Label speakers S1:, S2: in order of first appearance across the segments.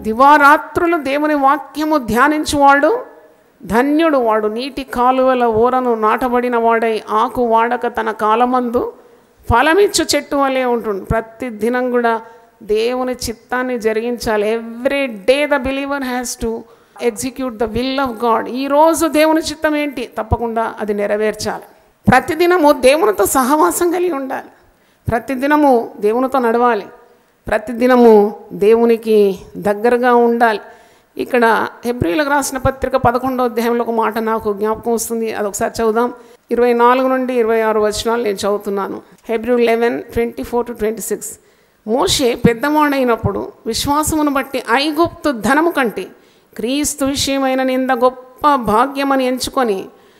S1: దివారాత్రులు దేవుని వాక్యము ధ్యానించువాడు ధన్యుడు వాడు నీటి కాలువల ఊరను నాటబడిన వాడై ఆకు వాడక తన కాలమందు ఫలమిచ్చు చెట్టు వలె ఉంటుంది ప్రతి దినం కూడా దేవుని చిత్తాన్ని జరిగించాలి every day the believer has to execute the will of God ఈరోజు దేవుని చిత్తం ఏంటి తప్పకుండా అది నెరవేర్చాలి ప్రతిదినము దేవునితో సహవాసం కలిగి ఉండాలి ప్రతిదినము దేవునితో నడవాలి ప్రతిదినము దేవునికి దగ్గరగా ఉండాలి ఇక్కడ హెబ్రిలకు రాసిన పత్రిక పదకొండో అధ్యాయంలో ఒక మాట నాకు జ్ఞాపకం వస్తుంది అదొకసారి చదువుదాం ఇరవై నాలుగు నుండి ఇరవై ఆరు వచనాలు నేను చదువుతున్నాను Hebrews eleven twenty four to twenty six మోషే పెద్దవాడైనప్పుడు విశ్వాసమును బట్టి ఐగుప్తు ధనము కంటే క్రీస్తు విషయమైన నింద గొప్ప భాగ్యమని ఎంచుకొని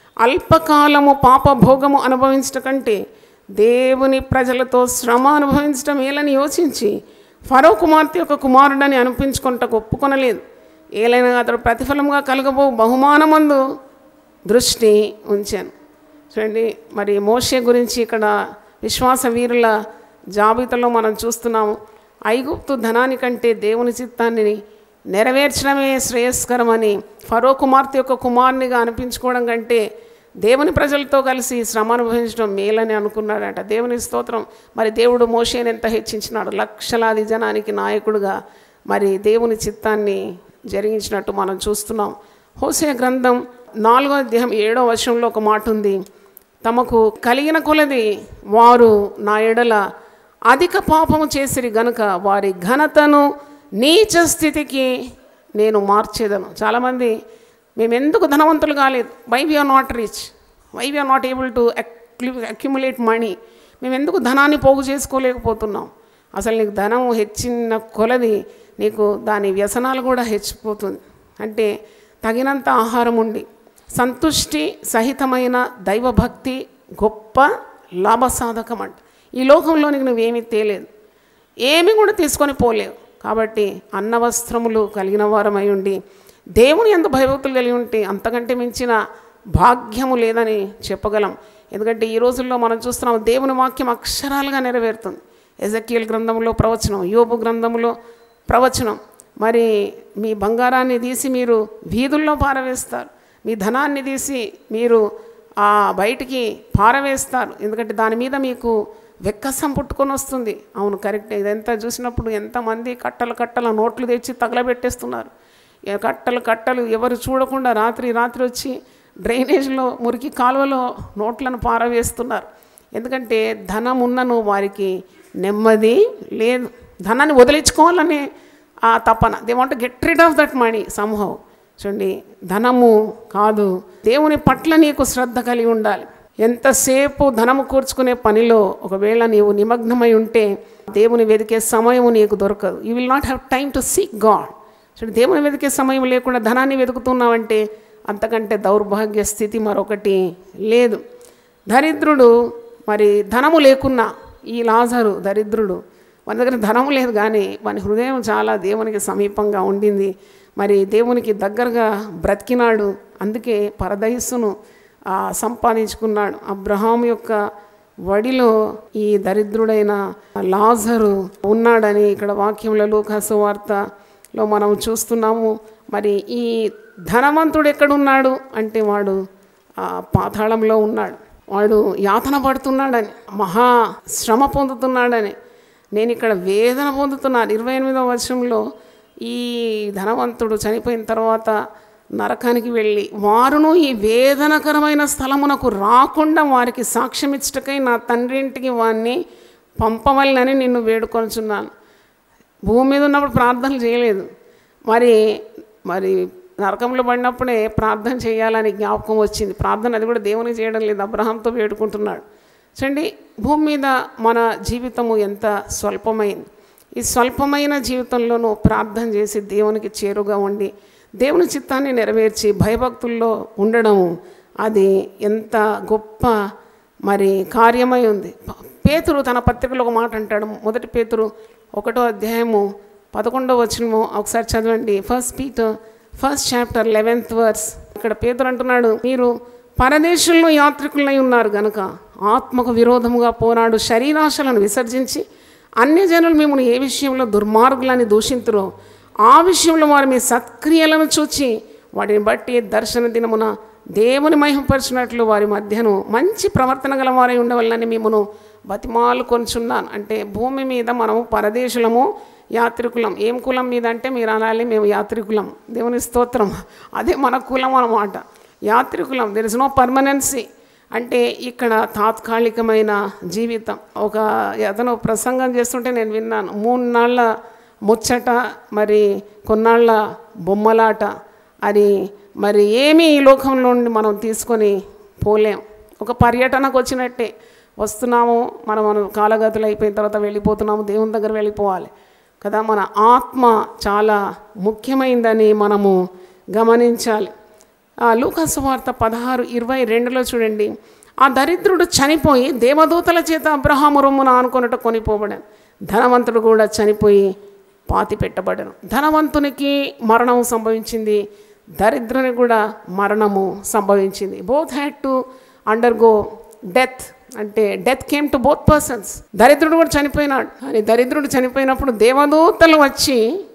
S1: అల్పకాలము పాపభోగము అనుభవించట కంటే దేవుని ప్రజలతో శ్రమ అనుభవించడం మేలని యోచించి ఫరో కుమార్తె యొక్క కుమారుడని అనిపించుకుంటకు ఒప్పుకొనలేదు ఏలైనా అతడు ప్రతిఫలంగా కలగబో బహుమానమందు దృష్టి ఉంచాను చూడండి మరి మోషే గురించి ఇక్కడ విశ్వాస వీరుల జాబితాలో మనం చూస్తున్నాము ఐగుప్తు ధనాని కంటే దేవుని చిత్తాన్ని నెరవేర్చడమే శ్రేయస్కరమని ఫరో కుమార్తె యొక్క కుమారునిగా అనిపించుకోవడం కంటే దేవుని ప్రజలతో కలిసి శ్రమ అనుభవించడం మేలని అనుకున్నాడట దేవుని స్తోత్రం మరి దేవుడు మోషేని ఎంత హెచ్చించినాడు లక్షలాది జనానికి నాయకుడుగా మరి దేవుని చిత్తాన్ని జరిగించినట్టు మనం చూస్తున్నాం హోసే గ్రంథం నాలుగో అధ్యాయం ఏడో వర్షంలో ఒక మాట ఉంది తమకు కలిగిన కొలది వారు నా ఎడల అధిక పాపము చేసిరి గనుక వారి ఘనతను నీచ స్థితికి నేను మార్చేదను చాలామంది మేము ఎందుకు ధనవంతులు కాలేదు why we are not rich why we are not able to accumulate money మేము ఎందుకు ధనాన్ని పోగు చేసుకోలేకపోతున్నాం అసలు నీకు ధనం హెచ్చిన కొలది నీకు దాని వ్యసనాలు కూడా హెచ్చిపోతుంది అంటే తగినంత ఆహారం ఉండి సంతుష్టి సహితమైన దైవభక్తి గొప్ప లాభసాధకం అంట ఈ లోకంలోనికి నువ్వేమీ తేలేదు ఏమి కూడా తీసుకొని పోలేవు కాబట్టి అన్న వస్త్రములు కలిగిన వారమై ఉండి దేవుని ఎంత భయభక్తులు కలిగి ఉంటే అంతకంటే మించిన భాగ్యము లేదని చెప్పగలం ఎందుకంటే ఈ రోజుల్లో మనం చూస్తున్నాం దేవుని వాక్యం అక్షరాలుగా నెరవేరుతుంది ఎజకియల్ గ్రంథంలో ప్రవచనం యోబు గ్రంథంలో ప్రవచనం మరి మీ బంగారాన్ని తీసి మీరు వీధుల్లో పారవేస్తారు మీ ధనాన్ని తీసి మీరు ఆ బయటికి పారవేస్తారు ఎందుకంటే దాని మీద మీకు వెక్కసం పుట్టుకొని వస్తుంది అవును కరెక్ట్ ఇదంతా చూసినప్పుడు ఎంతమంది కట్టలు కట్టల నోట్లు తెచ్చి తగలబెట్టేస్తున్నారు ఏ కట్టలు కట్టలు ఎవరు చూడకుండా రాత్రి రాత్రి వచ్చి డ్రైనేజ్లో మురికి కాలువలో నోట్లను పారవేస్తున్నారు ఎందుకంటే ధనం ఉన్నను వారికి నెమ్మది లేదు ధనాన్ని వదిలించుకోవాలనే ఆ తపన they want get rid of that money somehow చూడండి ధనము కాదు దేవుని పట్ల నీకు శ్రద్ధ కలిగి ఉండాలి ఎంతసేపు ధనము కూర్చుకునే పనిలో ఒకవేళ నీవు నిమగ్నమై ఉంటే దేవుని వెతికే సమయం నీకు దొరకదు you will not have time to seek God చూడండి దేవుని వెతికే సమయం లేకుండా ధనాన్ని వెతుకుతున్నావంటే అంతకంటే దౌర్భాగ్య స్థితి మరొకటి లేదు దరిద్రుడు మరి ధనము లేకున్నా ఈ లాజరు దరిద్రుడు మన దగ్గర ధనము లేదు కానీ వాని హృదయం చాలా దేవునికి సమీపంగా ఉండింది మరి దేవునికి దగ్గరగా బ్రతికినాడు అందుకే పరదయస్సును ఆ, సంపాదించుకున్నాడు అబ్రహాం యొక్క వడిలో ఈ దరిద్రుడైన లాజరు ఉన్నాడని ఇక్కడ వాక్యంలో లూకాసు వార్తలో మనం చూస్తున్నాము మరి ఈ ధనవంతుడు ఎక్కడున్నాడు అంటే వాడు ఆ, పాతాళంలో ఉన్నాడు వాడు యాతన పడుతున్నాడని మహా శ్రమ పొందుతున్నాడని నేను ఇక్కడ వేదన పొందుతున్నాను ఇరవై ఎనిమిదవ వర్షంలో ఈ ధనవంతుడు చనిపోయిన తర్వాత నరకానికి వెళ్ళి వారును ఈ వేదనకరమైన స్థలమునకు రాకుండా వారికి సాక్ష్యం ఇచ్చటకై నా తండ్రి ఇంటికి వారిని పంపవలనని నిన్ను వేడుకొనుచున్నాను భూమి మీద ఉన్నప్పుడు ప్రార్థనలు చేయలేదు మరి మరి నరకంలో పడినప్పుడే ప్రార్థన చేయాలని జ్ఞాపకం వచ్చింది ప్రార్థన అది కూడా దేవునికి చేయడం లేదు అబ్రహాంతో వేడుకుంటున్నాడు చూడండి భూమి మీద మన జీవితము ఎంత స్వల్పమైంది ఈ స్వల్పమైన జీవితంలోనూ ప్రార్థన చేసి దేవునికి చేరుగా ఉండి దేవుని చిత్తాన్ని నెరవేర్చి భయభక్తుల్లో ఉండడము అది ఎంత గొప్ప మరి కార్యమై ఉంది పేతురు తన పత్రికలో ఒక మాట అంటాడు మొదటి పేతురు ఒకటో అధ్యాయము పదకొండో వచనము ఒకసారి చదవండి first Peter first chapter eleventh verse ఇక్కడ పేతురు అంటున్నాడు మీరు పరదేశంలో యాత్రికులై ఉన్నారు గనుక ఆత్మకు విరోధముగా పోరాడు శరీరాశలను విసర్జించి అన్యజనులు మిమ్మల్ని ఏ విషయంలో దుర్మార్గులని దూషింతురో ఆ విషయంలో వారు మీ సత్క్రియలను చూచి వాటిని బట్టి దర్శన దినమున దేవుని మహిమపరిచినట్లు వారి మధ్యను మంచి ప్రవర్తన గల వారై ఉండవలనని మిమ్మను బతిమాలు కొంచున్నాను అంటే భూమి మీద మనము పరదేశులము యాత్రికులం ఏం కులం మీద అంటే మీరు అనాలి మేము యాత్రికులం దేవుని స్తోత్రం అదే మన కులం అన్నమాట యాత్రికులం దెర్ ఇస్ నో పర్మనెన్సీ అంటే ఇక్కడ తాత్కాలికమైన జీవితం ఒక అతను ప్రసంగం చేస్తుంటే నేను విన్నాను మూడు నాళ్ళ ముచ్చట మరి కొన్నాళ్ళ బొమ్మలాట అని మరి ఏమీ ఈ లోకంలో నుండి మనం తీసుకొని పోలేం ఒక పర్యటనకు వచ్చినట్టే వస్తున్నాము మనం మనం కాలగతులు అయిపోయిన తర్వాత వెళ్ళిపోతున్నాము దేవుని దగ్గర వెళ్ళిపోవాలి కదా మన ఆత్మ చాలా ముఖ్యమైందని మనము గమనించాలి ఆ లూకాసు వార్త పదహారు ఇరవై రెండులో చూడండి ఆ దరిద్రుడు చనిపోయి దేవదూతల చేత అబ్రహాము రొమ్మున ఆనుకొనట కొనిపోబడాను ధనవంతుడు కూడా చనిపోయి పాతి పెట్టబడను ధనవంతునికి మరణం సంభవించింది దరిద్రునికి కూడా మరణము సంభవించింది both had to undergo death అంటే death came to both persons దరిద్రుడు కూడా చనిపోయినాడు అని దరిద్రుడు చనిపోయినప్పుడు దేవదూతలు వచ్చి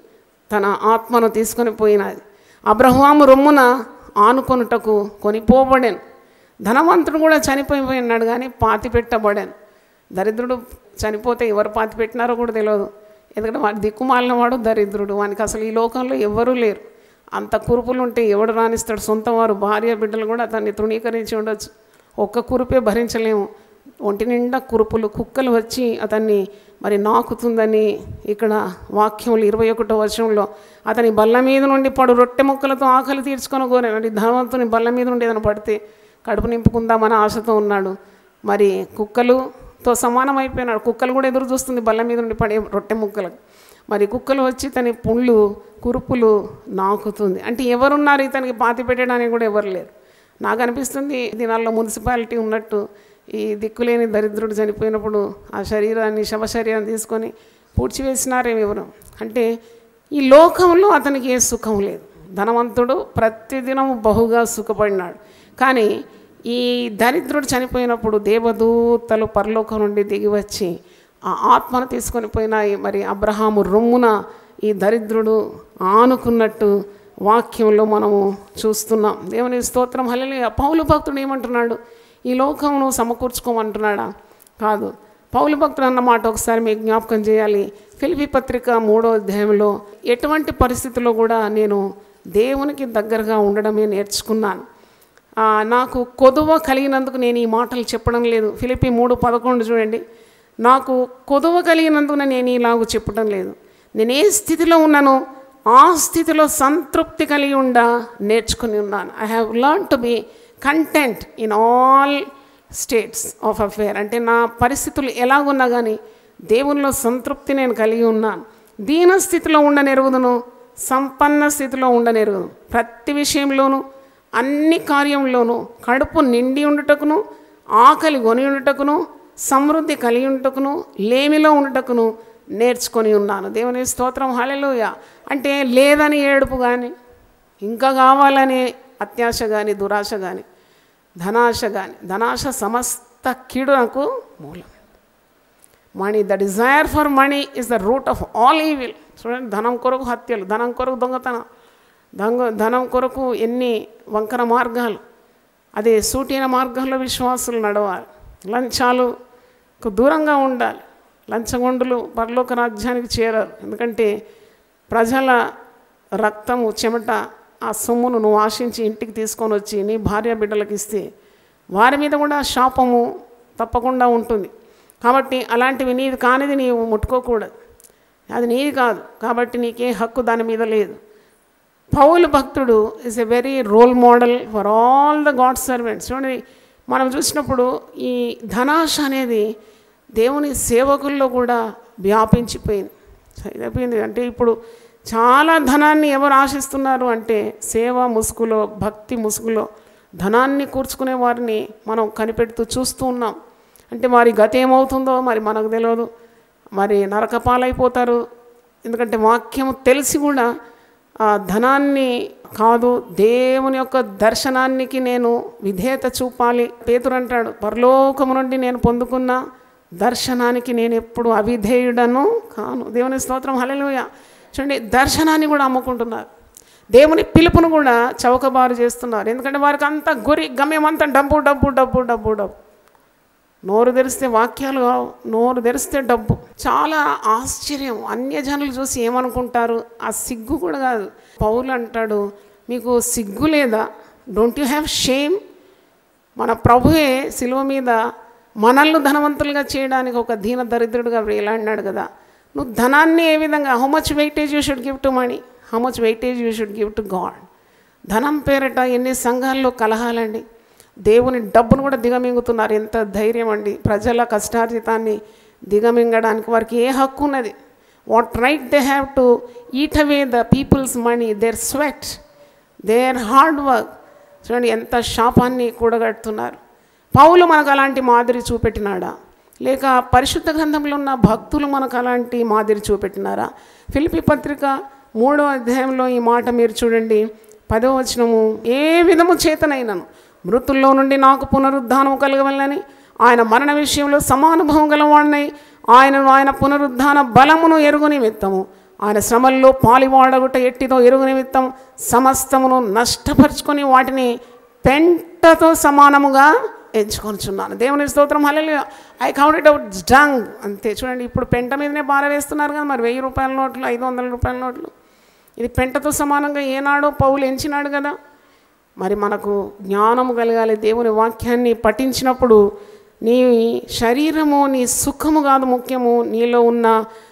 S1: తన ఆత్మను తీసుకొని పోయినది అబ్రహాము రొమ్మున ఆనుకొనుటకు కొనిపోబడాను ధనవంతుడు కూడా చనిపోయిపోయినాడు కానీ పాతి పెట్టబడాను దరిద్రుడు చనిపోతే ఎవరు పాతి పెట్టినారో కూడా తెలియదు ఎందుకంటే వాడి దిక్కుమాలిన వాడు దరిద్రుడు వానికి అసలు ఈ లోకంలో ఎవ్వరూ లేరు అంత కురుపులు ఉంటే ఎవడు రాణిస్తాడు సొంత వారు భార్య బిడ్డలు కూడా అతన్ని తృణీకరించి ఉండొచ్చు ఒక్క కురుపే భరించలేము ఒంటి నిండా కురుపులు కుక్కలు వచ్చి అతన్ని మరి నాకుతుందని ఇక్కడ వాక్యములు ఇరవై ఒకటో వర్షంలో అతని బల్ల మీద నుండి పడు రొట్టె ముక్కలతో ఆకలి తీర్చుకొని కోరాను అంటే ధనవంతుని బల్ల మీద నుండి ఏదైనా పడితే కడుపు నింపుకుందామని ఆశతో ఉన్నాడు మరి కుక్కలుతో సమానం అయిపోయినాడు కుక్కలు కూడా ఎదురు చూస్తుంది బల్ల మీద నుండి పడే రొట్టె ముక్కలకు మరి కుక్కలు వచ్చి తన పుండ్లు కురుపులు నాకుతుంది అంటే ఎవరున్నారు ఇతనికి పాతి పెట్టడానికి కూడా ఎవరు లేరు నాకు అనిపిస్తుంది దినాల్లో మున్సిపాలిటీ ఉన్నట్టు ఈ దిక్కులేని దరిద్రుడు చనిపోయినప్పుడు ఆ శరీరాన్ని శవ శరీరాన్ని తీసుకొని పూడ్చివేసినారేమో ఎవరు అంటే ఈ లోకంలో అతనికి ఏ సుఖం లేదు ధనవంతుడు ప్రతిదినం బహుగా సుఖపడినాడు కానీ ఈ దరిద్రుడు చనిపోయినప్పుడు దేవదూతలు పరలోకం నుండి దిగి వచ్చి ఆ ఆత్మను తీసుకొని పోయినాయి మరి అబ్రహాము రొమ్మున ఈ దరిద్రుడు ఆనుకున్నట్టు వాక్యంలో మనము చూస్తున్నాం దేవుని స్తోత్రం హల్లెలూయా పౌలు భక్తుడు ఏమంటున్నాడు ఈ లోకమును సమకూర్చుకోమంటున్నాడా కాదు పౌలు భక్తుడు అన్న మాట ఒకసారి మీకు జ్ఞాపకం చేయాలి ఫిలిపి పత్రిక మూడో అధ్యాయంలో ఎటువంటి పరిస్థితుల్లో కూడా నేను దేవునికి దగ్గరగా ఉండడమే నేర్చుకున్నాను ఆ, నాకు కొదువ కలిగినందుకు నేను ఈ మాటలు చెప్పడం లేదు ఫిలిపి మూడు పదకొండు చూడండి నాకు కొదువ కలిగినందుకు నేను ఇలాగ చెప్పడం లేదు నేను ఏ స్థితిలో ఉన్నానో ఆ స్థితిలో సంతృప్తి కలిగి ఉండ నేర్చుకుని ఉన్నాను I have learn to be content in all states of affair అంటే నా పరిస్థితులు ఎలాగున్నా కానీ దేవునిలో సంతృప్తి నేను కలిగి ఉన్నాను దీన స్థితిలో ఉండనెరుగుదును సంపన్న స్థితిలో ఉండనెరుగును ప్రతి విషయంలోనూ అన్ని కార్యంలోనూ కడుపు నిండి ఉండుటకును ఆకలి కొని ఉండుటకును సమృద్ధి కలిగి ఉండుటకును లేమిలో ఉండుటకును నేర్చుకొని ఉన్నాను దేవుని స్తోత్రం హల్లెలూయ అంటే లేదని ఏడుపు కానీ ఇంకా కావాలనే అత్యాశ కానీ దురాశ కానీ ధనాశ కానీ ధనాశ సమస్త కీడునకు మూలం money the desire for money is the root of all evil చూడండి ధనం కొరకు హత్యలు ధనం కొరకు దొంగతనం దొంగ ధనం కొరకు ఎన్ని వంకర మార్గాలు అదే సూటిన మార్గంలో విశ్వాసులు నడవాలి లంచాలకు దూరంగా ఉండాలి లంచగొండులు పరలోక రాజ్యానికి చేరారు ఎందుకంటే ప్రజల రక్తము చెమట ఆ సొమ్మును నువ్వు ఆశించి ఇంటికి తీసుకొని వచ్చి నీ భార్య బిడ్డలకు ఇస్తే వారి మీద కూడా శాపము తప్పకుండా ఉంటుంది కాబట్టి అలాంటివి నీది కానిది నీవు ముట్టుకోకూడదు అది నీది కాదు కాబట్టి నీకే హక్కు దాని మీద లేదు పౌలు భక్తుడు is a very role model for all the God servants చూడండి మనం చూసినప్పుడు ఈ ధనాశ అనేది దేవుని సేవకుల్లో కూడా వ్యాపించిపోయింది అయిపోయింది అంటే ఇప్పుడు చాలా ధనాన్ని ఎవరు ఆశిస్తున్నారు అంటే సేవ ముసుగులో భక్తి ముసుగులో ధనాన్ని కూర్చుకునే వారిని మనం కనిపెడుతూ చూస్తూ ఉన్నాం అంటే వారి గతి ఏమవుతుందో మరి మనకు తెలియదు మరి నరకపాలైపోతారు ఎందుకంటే వాక్యము తెలిసి కూడా ఆ ధనాన్ని కాదు దేవుని యొక్క దర్శనానికి నేను విధేయత చూపాలి పేతురు అంటాడు పరలోకము నుండి నేను పొందుకున్న దర్శనానికి నేను ఎప్పుడు అవిధేయుడను కాను దేవుని స్తోత్రం హల్లెలూయా చూడండి దర్శనాన్ని కూడా అమ్ముకుంటున్నారు దేవుని పిలుపును కూడా చౌకబారు చేస్తున్నారు ఎందుకంటే వారికి అంత గురి గమ్యం అంతా డబ్బు డబ్బు డబ్బు డబ్బు డబ్బు నోరు తెరిస్తే వాక్యాలు కావు నోరు తెరిస్తే డబ్బు చాలా ఆశ్చర్యం అన్యజనులు చూసి ఏమనుకుంటారు ఆ సిగ్గు కూడా కాదు పౌలు అంటాడు మీకు సిగ్గు లేదా డోంట్ యు హ్యావ్ షేమ్ మన ప్రభువే శిలువ మీద మనల్ని ధనవంతులుగా చేయడానికి ఒక దీన దరిద్రుడుగా వేలాడినాడు కదా నువ్వు ధనాన్ని ఏ విధంగా how much weightage you should give to money how much weightage you should give to God ధనం పేరట ఎన్ని సంఘాల్లో కలహాలండి దేవుని డబ్బును కూడా దిగమింగుతున్నారు ఎంత ధైర్యం అండి ప్రజల కష్టార్జితాన్ని దిగమింగడానికి వారికి ఏ హక్కు ఉన్నది what right they have to eat away the people's money their sweat their hard work చూడండి ఎంత శాపాన్ని కూడగడుతున్నారు పౌలు మనకు అలాంటి మాదిరి చూపెట్టినాడా లేక పరిశుద్ధ గ్రంథంలో ఉన్న భక్తులు మనకు అలాంటి మాదిరి చూపెట్టినారా ఫిలిపి పత్రిక మూడో అధ్యాయంలో ఈ మాట మీరు చూడండి పదో వచనము ఏ విధము చేతనైనను మృతుల్లో నుండి నాకు పునరుద్ధానం కలగవలని ఆయన మరణ విషయంలో సమానుభవం గలవాడినై ఆయనను ఆయన పునరుద్ధాన బలమును ఎరుగు నిమిత్తము ఆయన శ్రమల్లో పాలివాడగుట ఎట్టిదో ఎరుగు నిమిత్తం సమస్తమును నష్టపరుచుకొని వాటిని పెంటతో సమానముగా ఎంచుకొనిచున్నాను దేవుని స్తోత్రం hallelujah I count it out dung అంతే చూడండి ఇప్పుడు పెంట మీదనే బార వేస్తున్నారు కదా మరి వెయ్యి రూపాయల నోట్లు ఐదు వందల రూపాయల నోట్లు ఇది పెంటతో సమానంగా ఏనాడో పౌలు ఎంచినాడు కదా మరి మనకు జ్ఞానము కలగాలి దేవుని వాక్యాన్ని పఠించినప్పుడు నీ శరీరము నీ సుఖము కాదు ముఖ్యము నీలో ఉన్న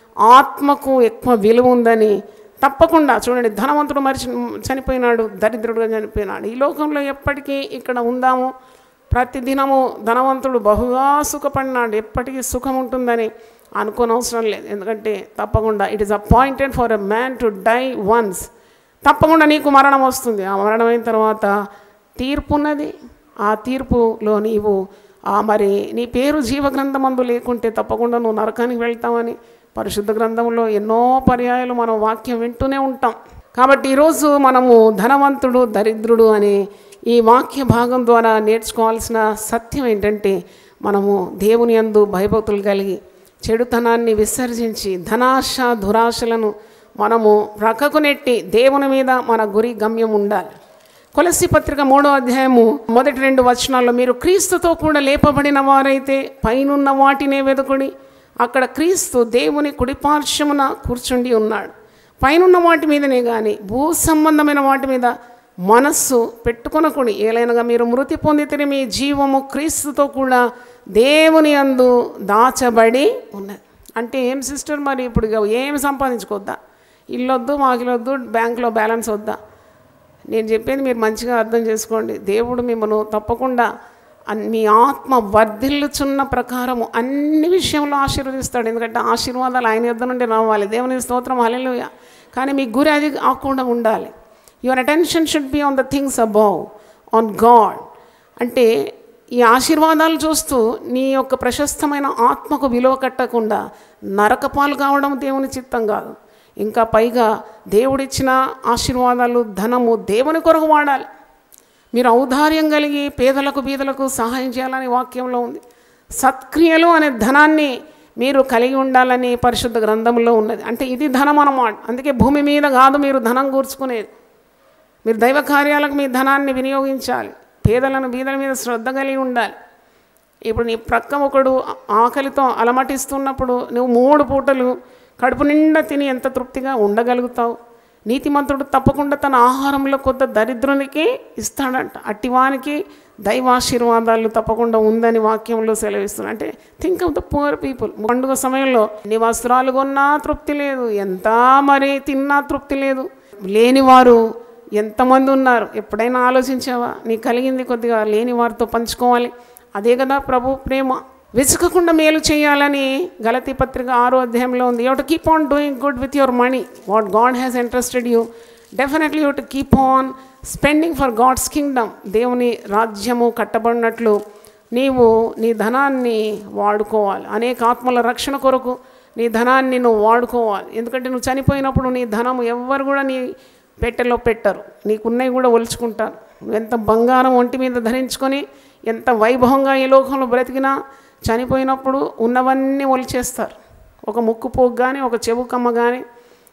S1: ఆత్మకు ఎక్కువ విలువ ఉందని తప్పకుండా చూడండి ధనవంతుడు మరిచి చనిపోయినాడు దరిద్రుడుగా చనిపోయినాడు ఈ లోకంలో ఎప్పటికీ ఇక్కడ ఉందాము ప్రతిదినము ధనవంతుడు బహుగా సుఖపడినాడు ఎప్పటికీ సుఖం ఉంటుందని అనుకోనవసరం లేదు ఎందుకంటే తప్పకుండా it is appointed for a man to die once తప్పకుండా నీకు మరణం వస్తుంది ఆ మరణం అయిన తర్వాత తీర్పు ఉన్నది ఆ తీర్పులో నీవు ఆ మరి నీ పేరు జీవ గ్రంథమందు లేకుంటే తప్పకుండా నువ్వు నరకానికి వెళ్తావని పరిశుద్ధ గ్రంథంలో ఎన్నో పర్యాయాలు మనం వాక్యం వింటూనే ఉంటాం కాబట్టి ఈరోజు మనము ధనవంతుడు దరిద్రుడు అనే ఈ వాక్య భాగం ద్వారా నేర్చుకోవాల్సిన సత్యం ఏంటంటే మనము దేవుని యందు భయభక్తులు కలిగి చెడుతనాన్ని విసర్జించి ధనాశ దురాశలను మనము ప్రక్కకు నెట్టి దేవుని మీద మన గురి గమ్యం ఉండాలి కొలసి పత్రిక మూడో అధ్యాయము మొదటి రెండు వచనాల్లో మీరు క్రీస్తుతో కూడా లేపబడిన వారైతే పైనున్న వాటినే వెదుకుడి అక్కడ క్రీస్తు దేవుని కుడిపార్శ్వమున కూర్చుండి ఉన్నాడు పైనున్న వాటి మీదనే కానీ భూ సంబంధమైన వాటి మీద మనస్సు పెట్టుకొనకుడి ఏలైనగా మీరు మృతి పొందితే మీ జీవము క్రీస్తుతో కూడా దేవుని అందు దాచబడి ఉన్నది అంటే ఏం సిస్టర్ మరి ఇప్పుడు ఇక ఏం సంపాదించుకోవద్దా ఇల్లొద్దు మాకిలొద్దు బ్యాంకులో బ్యాలెన్స్ వద్దా నేను చెప్పేది మీరు మంచిగా అర్థం చేసుకోండి దేవుడు మిమ్మల్ని తప్పకుండా అన్- మీ ఆత్మ వర్ధిల్లుచున్న ప్రకారము అన్ని విషయంలో ఆశీర్వదిస్తాడు ఎందుకంటే ఆశీర్వాదాలు ఆయన యుద్ధ నుండి రావాలి దేవుని స్తోత్రం హల్లెలూయా కానీ మీ గురి అది ఆకుండా ఉండాలి your attention should be on the things above on God అంటే ఈ ఆశీర్వాదాలు చూస్తూ నీ యొక్క ప్రశస్తమైన ఆత్మకు విలువ కట్టకుండా నరకపాలు కావడం దేవుని చిత్తం కాదు ఇంకా పైగా దేవుడిచ్చిన ఆశీర్వాదాలు ధనము దేవుని కొరకు వాడాలి మీరు ఔదార్యం కలిగి పేదలకు బీదలకు సహాయం చేయాలని వాక్యంలో ఉంది సత్క్రియలు అనే ధనాన్ని మీరు కలిగి ఉండాలని పరిశుద్ధ గ్రంథంలో ఉన్నది అంటే ఇది ధనం అన్నమాట అందుకే భూమి మీద కాదు మీరు ధనం కూర్చుకునేది మీరు దైవ కార్యాలకు మీ ధనాన్ని వినియోగించాలి పేదలను బీదల మీద శ్రద్ధ కలిగి ఉండాలి ఇప్పుడు నీ ప్రక్క ఒకడు ఆకలితో అలమటిస్తున్నప్పుడు నువ్వు మూడు పూటలు కడుపు నిండా తిని ఎంత తృప్తిగా ఉండగలుగుతావు నీతిమంతుడు తప్పకుండా తన ఆహారంలో కొత్త దరిద్రునికి ఇస్తాడంట అట్టివానికి దైవాశీర్వాదాలు తప్పకుండా ఉందని వాక్యంలో సెలవిస్తున్నా అంటే think of the poor people పండుగ సమయంలో నీ వస్త్రాలు కొన్నా తృప్తి లేదు ఎంత మరి తిన్నా తృప్తి లేదు లేనివారు ఎంతమంది ఉన్నారు ఎప్పుడైనా ఆలోచించావా నీ కలిగింది కొద్దిగా లేని వారితో పంచుకోవాలి అదే కదా ప్రభు ప్రేమ వెతుకకుండా మేలు చేయాలని గలతి పత్రిక ఆరో అధ్యాయంలో ఉంది you to keep on doing good with your money what God has interested you definitely you to keep on spending for God's kingdom దేవుని రాజ్యము కట్టబడినట్లు నీవు నీ ధనాన్ని వాడుకోవాలి అనేక ఆత్మల రక్షణ కొరకు నీ ధనాన్ని నువ్వు వాడుకోవాలి ఎందుకంటే నువ్వు చనిపోయినప్పుడు నీ ధనం ఎవ్వరు కూడా నీ పెట్టెలో పెట్టరు నీకున్నవి కూడా ఒలుచుకుంటారు నువ్వు ఎంత బంగారం ఒంటి మీద ధరించుకొని ఎంత వైభవంగా ఈ లోకంలో బ్రతికినా చనిపోయినప్పుడు ఉన్నవన్నీ ఒలిచేస్తారు ఒక ముక్కు పోగు కానీ ఒక చెవు కమ్మ కానీ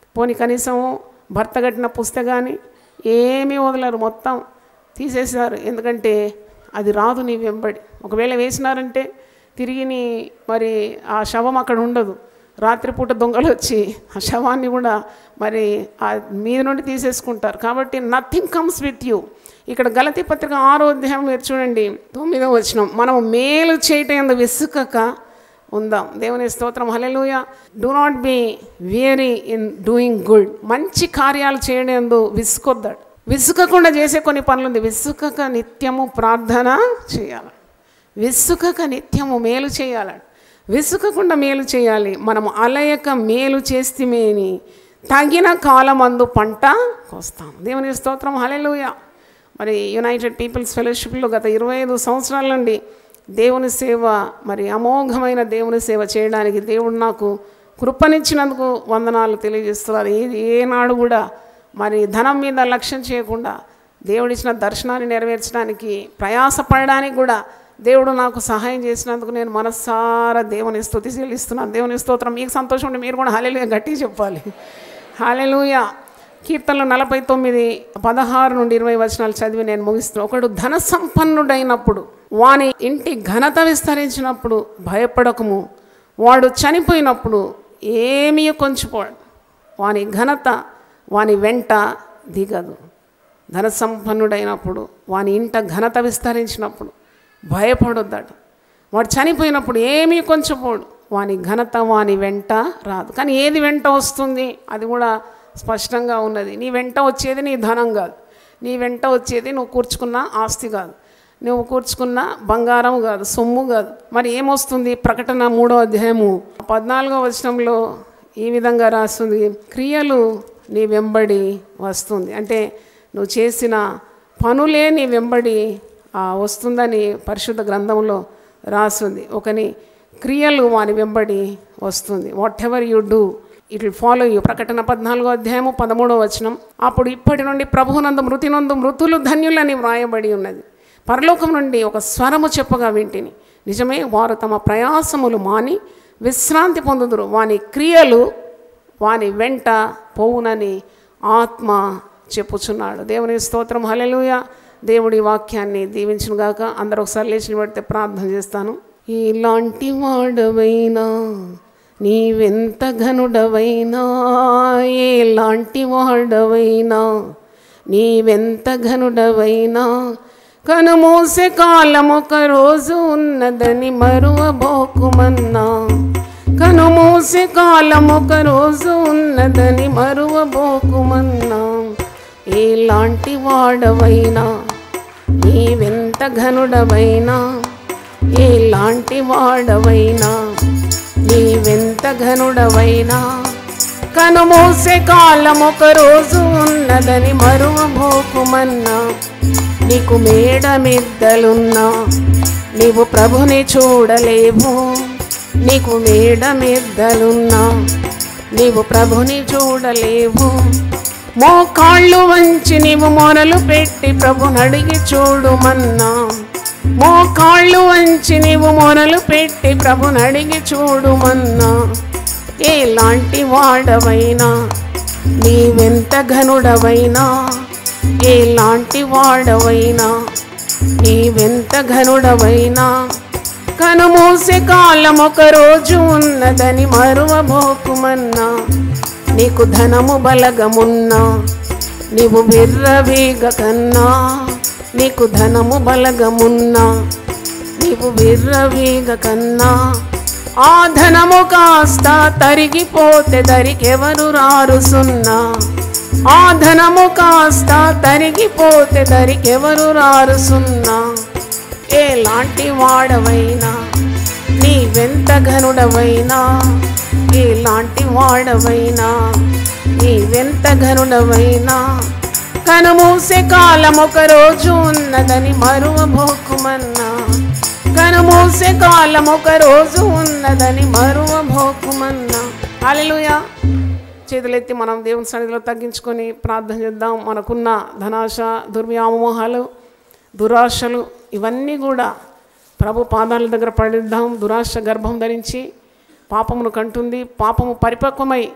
S1: పోనీ కనీసం భర్త కట్టిన పుస్తకాన్ని ఏమీ వదలరు మొత్తం తీసేశారు ఎందుకంటే అది రాదు నీ వెంబడి ఒకవేళ వేసినారంటే తిరిగి నీ మరి ఆ శవం అక్కడ ఉండదు రాత్రిపూట దొంగలు వచ్చి ఆ శవాన్ని కూడా మరి ఆ మీద నుండి తీసేసుకుంటారు కాబట్టి నథింగ్ కమ్స్ విత్ యూ ఇక్కడ గలతి పత్రిక ఆరో అధ్యాయం మీరు చూడండి తొమ్మిదో వచ్చిన మనం మేలు చేయటం ఎందు విసుకక ఉందాం దేవుని స్తోత్రం hallelujah do not be weary in doing good మంచి కార్యాలు చేయడం ఎందు విసుకొద్దాడు విసుకకుండా చేసే కొన్ని పనులు ఉంది విసుకక నిత్యము ప్రార్థన చేయాలి విసుకక నిత్యము మేలు చేయాలి విసుకకుండా మేలు చేయాలి మనము అలయక మేలు చేస్తేమేని తగిన కాలమందు పంట కోస్తాం దేవుని స్తోత్రం హలెలుయ మరి యునైటెడ్ పీపుల్స్ ఫెలోషిప్లో గత ఇరవై ఐదు సంవత్సరాల నుండి దేవుని సేవ మరి అమోఘమైన దేవుని సేవ చేయడానికి దేవుడు నాకు కృపనిచ్చినందుకు వందనాలు తెలియజేస్తున్నారు ఏ ఏనాడు కూడా మరి ధనం మీద లక్ష్యం చేయకుండా దేవుడిచ్చిన దర్శనాన్ని నెరవేర్చడానికి ప్రయాసపడడానికి కూడా దేవుడు నాకు సహాయం చేసినందుకు నేను మనస్సారా దేవుని స్తుతి చెల్లిస్తున్నాను దేవుని స్తోత్రం మీకు సంతోషం ఉంటే మీరు కూడా హాలేలుగా గట్టి చెప్పాలి హాలేలుయ కీర్తనలు నలభై తొమ్మిది పదహారు నుండి ఇరవై వచనాలు చదివి నేను ముగిస్తున్నాను ఒకడు ధన సంపన్నుడైనప్పుడు వాని ఇంటి ఘనత విస్తరించినప్పుడు భయపడకము వాడు చనిపోయినప్పుడు ఏమీ కొంచిపోడు వాని ఘనత వాని వెంట దిగదు ధన సంపన్నుడైనప్పుడు వాని ఇంట ఘనత విస్తరించినప్పుడు భయపడొద్దట వాడు చనిపోయినప్పుడు ఏమీ కొంచెపోడు వాని ఘనత వాని వెంట రాదు కానీ ఏది వెంట వస్తుంది అది కూడా స్పష్టంగా ఉన్నది నీ వెంట వచ్చేది నీ ధనం కాదు నీ వెంట వచ్చేది నువ్వు కూర్చుకున్న ఆస్తి కాదు నువ్వు కూర్చుకున్న బంగారం కాదు సొమ్ము కాదు మరి ఏమొస్తుంది ప్రకటన మూడో అధ్యాయము పద్నాలుగో వచనంలో ఈ విధంగా రాస్తుంది క్రియలు నీ వెంబడి వస్తుంది అంటే నువ్వు చేసిన పనులే నీ వెంబడి ఆ, వస్తుందని పరిశుద్ధ గ్రంథంలో రాస్తుంది ఒకని క్రియలు వాని వెంబడి వస్తుంది whatever you do it will follow you ప్రకటన పద్నాలుగో అధ్యాయము పదమూడో వచనం అప్పుడు ఇప్పటి నుండి ప్రభువునందు మృతినందు మృతులు ధన్యులని వ్రాయబడి ఉన్నది పరలోకం నుండి ఒక స్వరము చెప్పగా వింటిని నిజమే వారు తమ ప్రయాసములు మాని విశ్రాంతి పొందుదురు వాని క్రియలు వాని వెంట పోవునని ఆత్మ చెప్పుచున్నాడు దేవుని స్తోత్రం హలెలుయ దేవుడి వాక్యాన్ని దీవించునుగాక అందరూ ఒకసారి లేచి పడితే ప్రార్థన చేస్తాను ఇలాంటి వాడవైనా నీవెంత ఘనుడవైనా ఎలాంటి వాడవైనా నీవెంత ఘనుడవైనా కనుమూసే కాలం ఒక రోజు ఉన్నదని మరువబోకుమన్నా కనుమూసే కాలం ఒక రోజు ఉన్నదని మరువబోకుమన్నా ఎలాంటి వాడవైనా నీవెంత ఘనుడవైనా ఎలాంటి వాడవైనా నీవెంత ఘనుడవైనా కనుమూసే కాలం ఒక రోజు ఉన్నదని మరువబోకుమన్నా నీకు మేడమిద్దలున్నా నీవు ప్రభుని చూడలేవు నీకు మేడమిద్దలున్నా నీవు ప్రభుని చూడలేవు మోకాళ్ళు వంచి నీవు మొరలు పెట్టి ప్రభుని అడిగి చూడుమన్నా మోకాళ్ళు వంచి నీవు మొరలు పెట్టి ప్రభుని అడిగి చూడుమన్నా ఎలాంటి వాడవైనా నీవెంత ఘనుడవైనా ఎలాంటి వాడవైనా నీవెంత ఘనుడవైనా కనుమూసే కాలం ఒక రోజు ఉన్నదని మరువబోకుమన్నా నీకు ధనము బలగమున్నా నీవు విర్రవీగ కన్నా నీకు ధనము బలగమున్నా నీవు విర్రవీగ కన్నా ఆ ధనము కాస్త తరిగిపోతే దరికెవరు రారు సున్నా ఆ ధనము కాస్త తరిగిపోతే దరికెవరు రారు సున్నా ఎలాంటి వాడవైనా నీవెంత ఘనుడవైనా ఎలాంటి వాడవైనా నీవెంత ఘనుడవైనా కనుమూసే కాలం ఒక రోజు ఉన్నదని మరువబోకుమన్నా కనుమూసే కాలం ఒక రోజు ఉన్నదని మరువబోకుమన్నా హల్లెలూయా చేతులెత్తి మనం దేవుని సన్నిధిలో తగ్గించుకొని ప్రార్థన చేద్దాం మనకున్న ధనాశ దుర్వ్యామోహాలు దురాశలు ఇవన్నీ కూడా ప్రభు పాదాల దగ్గర పడిద్దాం దురాశ గర్భం ధరించి పాపమును కంటుంది పాపము పరిపక్వమై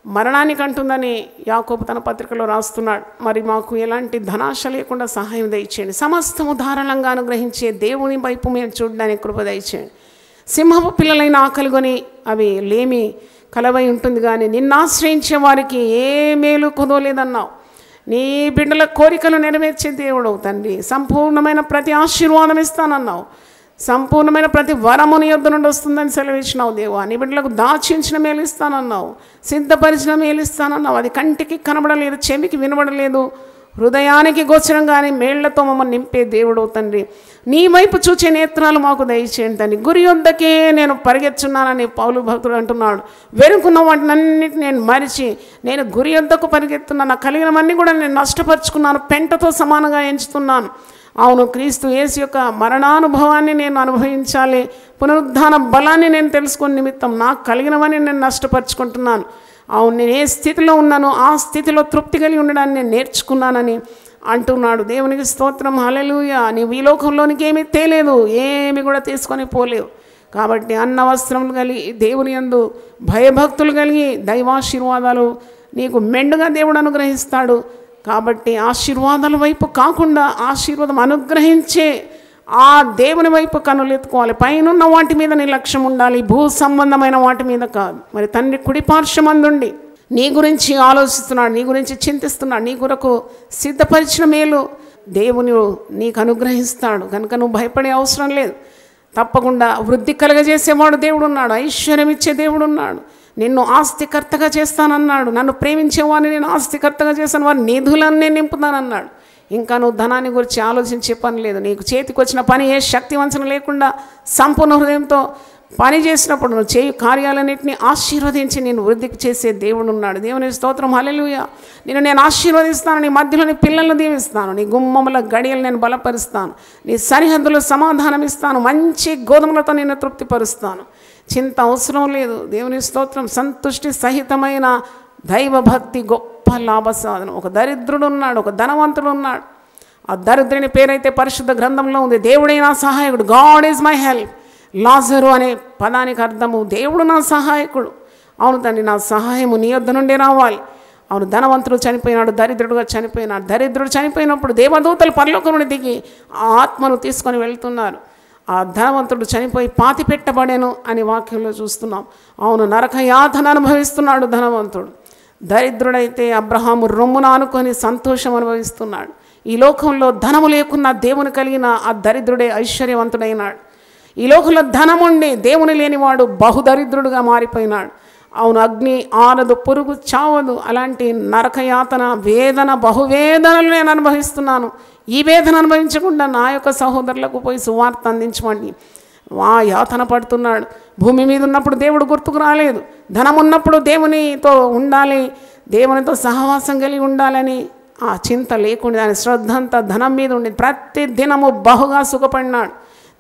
S1: మరణానికి అంటుందని యాకోబు తన పత్రికలో రాస్తున్నాడు మరి మాకు ఎలాంటి ధనాశ లేకుండా సహాయం దయచేయండి సమస్తము ధారాళంగా అనుగ్రహించే దేవుని వైపు మేము చూడడానికి కృప దయచేయండి సింహపు పిల్లలైన ఆకలిగొని అవి లేమి కలవై ఉంటుంది కానీ నిన్ను ఆశ్రయించే వారికి ఏ మేలు కుదవలేదన్నావు నీ బిడ్డల కోరికలు నెరవేర్చే దేవుడు తండ్రి సంపూర్ణమైన ప్రతి ఆశీర్వాదం ఇస్తానన్నావు సంపూర్ణమైన ప్రతి వరము నీ యొద్ద నుండి వస్తుందని సెలవిచ్చినావు దేవా నీ బిడ్డలకు దాచించిన మేలు ఇస్తానన్నావు సిద్ధపరిచిన మేలు ఇస్తానన్నావు అది కంటికి కనబడలేదు చెవికి వినబడలేదు హృదయానికి గోచరం కానీ మేళ్లతో మమ్మల్ని నింపే దేవుడు తండ్రి నీ వైపు చూచే నేత్రాలు మాకు దయచేయండి తండ్రి గురి వద్దకే నేను పరిగెత్తున్నానని పౌలు భక్తుడు అంటున్నాడు వెనుకున్న వాటినన్నిటి నేను మరిచి నేను గురి వద్దకు పరిగెత్తున్నాను నాకు కలిగినవన్నీ కూడా నేను నష్టపరుచుకున్నాను పెంటతో సమానంగా ఎంచుతున్నాను అవును క్రీస్తు యేసు యొక్క మరణానుభవాన్ని నేను అనుభవించాలి పునరుద్ధాన బలాన్ని నేను తెలుసుకునే నిమిత్తం నాకు కలిగినవని నేను నష్టపరుచుకుంటున్నాను అవును నేను ఏ స్థితిలో ఉన్నానో ఆ స్థితిలో తృప్తి కలిగి ఉండడాన్ని నేను నేర్చుకున్నానని అంటున్నాడు దేవునికి స్తోత్రం హలెలుయ నీవు ఈ లోకంలోనికి ఏమీ తేలేదు ఏమి కూడా తీసుకొని పోలేవు కాబట్టి అన్న వస్త్రములు కలిగి దేవుని యందు భయభక్తులు కలిగి దైవాశీర్వాదాలు నీకు మెండుగా దేవుడు అనుగ్రహిస్తాడు కాబట్టి ఆశీర్వాదాల వైపు కాకుండా ఆశీర్వాదం అనుగ్రహించే ఆ దేవుని వైపు కనులెత్తుకోవాలి పైనున్న వాటి మీద నీ లక్ష్యం ఉండాలి భూ సంబంధమైన వాటి మీద కాదు మరి తండ్రి కుడి పార్శ్వమందుండి నీ గురించి ఆలోచిస్తున్నాడు నీ గురించి చింతిస్తున్నాడు నీ కొరకు సిద్ధపరిచిన మేలు దేవుని నీకు అనుగ్రహిస్తాడు కనుక నువ్వు భయపడే అవసరం లేదు తప్పకుండా వృద్ధి కలగజేసేవాడు దేవుడు ఉన్నాడు ఐశ్వర్యం ఇచ్చే దేవుడు ఉన్నాడు నిన్ను ఆస్తికర్తగా చేస్తానన్నాడు నన్ను ప్రేమించేవాడిని నేను ఆస్తికర్తగా చేస్తాను వారి నిధులను నేను నింపుతానన్నాడు ఇంకా నువ్వు ధనాన్ని గురించి ఆలోచించే పని లేదు నీకు చేతికి వచ్చిన పని ఏ శక్తి వంచన లేకుండా సంపూర్ణ హృదయంతో పని చేసినప్పుడు నువ్వు చేయు కార్యాలన్నింటినీ ఆశీర్వదించి నేను వృద్ధికి చేసే దేవుడు ఉన్నాడు దేవుని స్తోత్రం హల్లెలూయా నేను నేను ఆశీర్వదిస్తాను నీ మధ్యలో నీ పిల్లలను దీవిస్తాను నీ గుమ్మముల గడియలు నేను బలపరుస్తాను నీ సరిహద్దులో సమాధానం ఇస్తాను మంచి గోధుమలతో నేను తృప్తిపరుస్తాను చింత అవసరం లేదు దేవుని స్తోత్రం సంతుష్టి సహితమైన దైవభక్తి గొప్ప లాభ సాధనం ఒక దరిద్రుడు ఉన్నాడు ఒక ధనవంతుడు ఉన్నాడు ఆ దరిద్రుని పేరైతే పరిశుద్ధ గ్రంథంలో ఉంది దేవుడే నా సహాయకుడు గాడ్ ఈజ్ మై హెల్ప్ లాజరు అనే పదానికి అర్థము దేవుడు నా సహాయకుడు అవును తండ్రి నా సహాయము నీ యొద్ద నుండి రావాలి అవును ధనవంతుడు చనిపోయినాడు దరిద్రుడుగా చనిపోయినాడు దరిద్రుడు చనిపోయినప్పుడు దేవదూతలు పరలోకం నుండి దిగి ఆ ఆత్మను తీసుకొని వెళ్తున్నారు ఆ ధనవంతుడు చనిపోయి పాతి పెట్టబడేను అని వాక్యంలో చూస్తున్నాం అవును నరక యాతన అనుభవిస్తున్నాడు ధనవంతుడు దరిద్రుడైతే అబ్రహాము రొమ్మున అనుకొని సంతోషం అనుభవిస్తున్నాడు ఈ లోకంలో ధనము లేకున్నా దేవుని కలిగిన ఆ దరిద్రుడే ఐశ్వర్యవంతుడైనాడు ఈ లోకంలో ధనం ఉండి దేవుని లేనివాడు బహుదరిద్రుడుగా మారిపోయినాడు అవును అగ్ని ఆనదు పురుగు చావదు అలాంటి నరకయాతన వేదన బహువేదనలు నేను అనుభవిస్తున్నాను ఈ వేదన అనుభవించకుండా నా యొక్క సహోదరులకు పోయి సువార్త అందించమండి వా యాతన పడుతున్నాడు భూమి మీద ఉన్నప్పుడు దేవుడు గుర్తుకు రాలేదు ధనం ఉన్నప్పుడు దేవునితో ఉండాలి దేవునితో సహవాసం కలిగి ఉండాలని ఆ చింత లేకుండా ఆయన శ్రద్ధ అంతా ధనం మీద ఉండి ప్రతి దినము బహుగా సుఖపడినాడు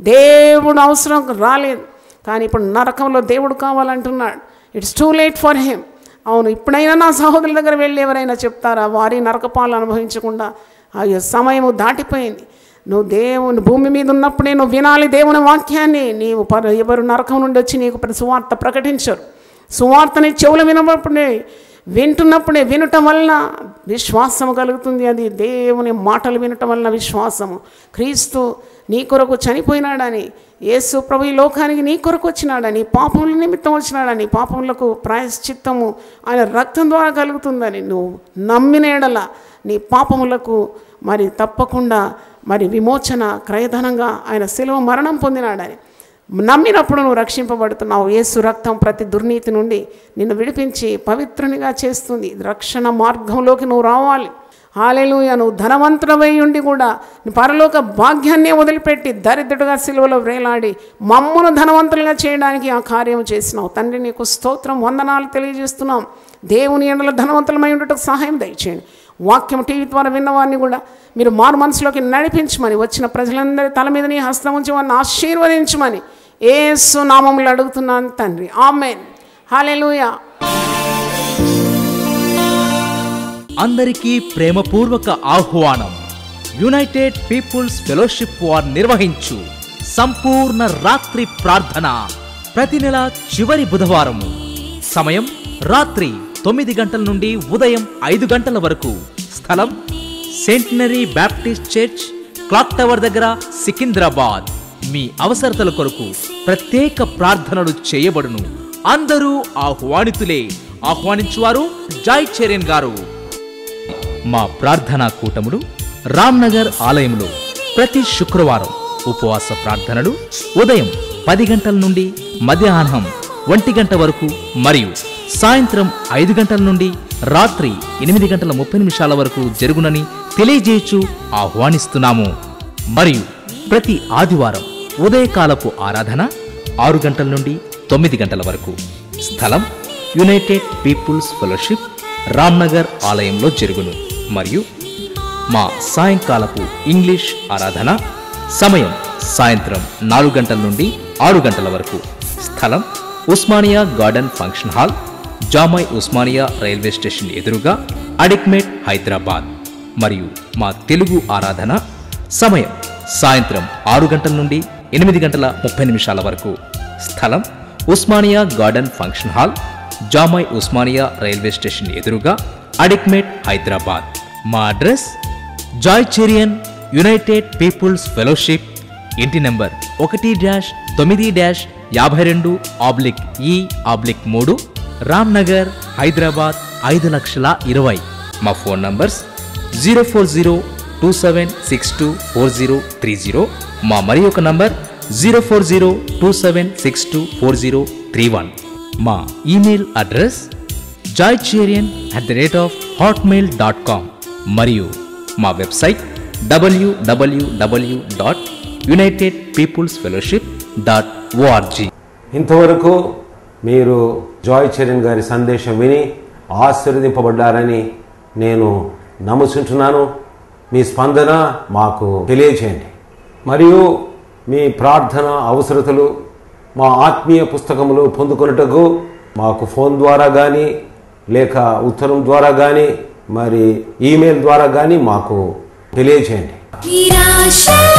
S1: దేవుడు అవసరం రాలేదు కానీ ఇప్పుడు నరకంలో దేవుడు కావాలంటున్నాడు it's too late for him అవును ఇప్పుడైనా నా సహోదరుల దగ్గర వెళ్ళి ఎవరైనా చెప్తారా వారి నరకపాలు అనుభవించకుండా అయ్యో సమయము దాటిపోయింది నువ్వు దేవుని భూమి మీద ఉన్నప్పుడే నువ్వు వినాలి దేవుని వాక్యాన్ని నీవు పర ఎవరు నరకం నుండి వచ్చి నీకు ప్రతి సువార్త ప్రకటించరు సువార్తని చెవులు వినప్పుడే వింటున్నప్పుడే వినటం వలన విశ్వాసం కలుగుతుంది అది దేవుని మాటలు వినటం వలన విశ్వాసము క్రీస్తు నీ కొరకు చనిపోయినాడని యేసు ప్రభు ఈ లోకానికి నీ కొరకు వచ్చినాడని పాపముల నిమిత్తం వచ్చినాడని పాపములకు ప్రాయశ్చిత్తము ఆయన రక్తం ద్వారా కలుగుతుందని నువ్వు నమ్మిన ఎడల నీ పాపములకు మరి తప్పకుండా మరి విమోచన క్రయధనంగా ఆయన శిలువ మరణం పొందినాడని నమ్మినప్పుడు నువ్వు రక్షింపబడుతున్నావు యేసు రక్తం ప్రతి దుర్నీతి నుండి నిన్ను విడిపించి పవిత్రునిగా చేస్తుంది రక్షణ మార్గంలోకి నువ్వు రావాలి హాలేలుయ నువ్వు ధనవంతుడవై ఉండి కూడా నీ పరలోక భాగ్యాన్నే వదిలిపెట్టి దరిద్రుడుగా సిలువలో వేలాడి మమ్మును ధనవంతులుగా చేయడానికి ఆ కార్యం చేసినావు తండ్రి నీకు స్తోత్రం వందనాలు తెలియజేస్తున్నాం దేవుని ఎండలో ధనవంతులమై ఉండటకు సహాయం దయచేయండి వాక్యం టీవీ ద్వారా విన్నవారిని కూడా మీరు మారు మనసులోకి నడిపించమని వచ్చిన ప్రజలందరి తల మీద నీ హస్తం ఉంచి వారిని ఆశీర్వదించమని ఏసు నామములు అడుగుతున్నాను తండ్రి ఆమెన్ హాలెలూయా
S2: అందరికీ ప్రేమపూర్వక ఆహ్వానం యునైటెడ్ పీపుల్స్ ఫెలోషిప్ వార్ నిర్వహించు సంపూర్ణ రాత్రి ప్రార్థన ప్రతి నెల చివరి బుధవారము సమయం రాత్రి తొమ్మిది గంటల నుండి ఉదయం ఐదు గంటల వరకు స్థలం centenary Baptist church clock tower దగ్గర సికింద్రాబాద్ మీ అవసరతల కొరకు ప్రత్యేక ప్రార్థనలు చేయబడును అందరూ ఆహ్వానితులే ఆహ్వానించువారు జాయ్ చరణ్ గారు మా ప్రార్థనా కూటములు రామ్నగర్ ఆలయంలో ప్రతి శుక్రవారం ఉపవాస ప్రార్థనలు ఉదయం పది గంటల నుండి మధ్యాహ్నం ఒంటి గంట వరకు మరియు సాయంత్రం ఐదు గంటల నుండి రాత్రి ఎనిమిది గంటల ముప్పై నిమిషాల వరకు జరుగునని తెలియజేయచ్చు ఆహ్వానిస్తున్నాము మరియు ప్రతి ఆదివారం ఉదయకాలపు ఆరాధన ఆరు గంటల నుండి తొమ్మిది గంటల వరకు స్థలం యునైటెడ్ పీపుల్స్ ఫెలోషిప్ రామ్నగర్ ఆలయంలో జరుగును మరియు మా సాయంకాలపు ఇంగ్లీష్ ఆరాధన సమయం సాయంత్రం నాలుగు గంటల నుండి ఆరు గంటల వరకు స్థలం Osmania garden function hall Jamai Osmania railway station ఎదురుగా అడిక్మేట్ హైదరాబాద్ మరియు మా తెలుగు ఆరాధన సమయం సాయంత్రం ఆరు గంటల నుండి ఎనిమిది గంటల ముప్పై నిమిషాల వరకు స్థలం Osmania garden function hall Jamai Osmania railway station ఎదురుగా అడిక్మేట్ హైదరాబాద్ మా address Joy Cherian United Peoples Fellowship ఇంటి నెంబర్ ఒకటి డాష్ తొమ్మిది డాష్ యాభై రెండు ఆబ్లిక్ ఈ ఆబ్లిక్ మూడు రామ్ నగర్ హైదరాబాద్ ఐదు లక్షల ఇరవై మా phone numbers zero four zero two seven six two four zero three zero మా మరి ఒక number zero four zero two seven six two four zero three one మా email address Joy Cherian at the rate of Hotmail dot com మరియు మా website WWW dot United Peoples Fellowship dot ORG
S3: ఇంతవరకు మీరు Joy Charan గారి సందేశం విని ఆశీర్వదింపబడ్డారని నేను నమ్ముచుంటున్నాను మీ స్పందన మాకు తెలియచేయండి మరియు మీ ప్రార్థన అవసరతలు మా ఆత్మీయ పుస్తకములు పొందుకొనుటకు మాకు ఫోన్ ద్వారా కానీ లేక ఉత్తరం ద్వారా కానీ మరి ఈమెయిల్ ద్వారా కానీ మాకు తెలియచేయండి
S4: నిరాశ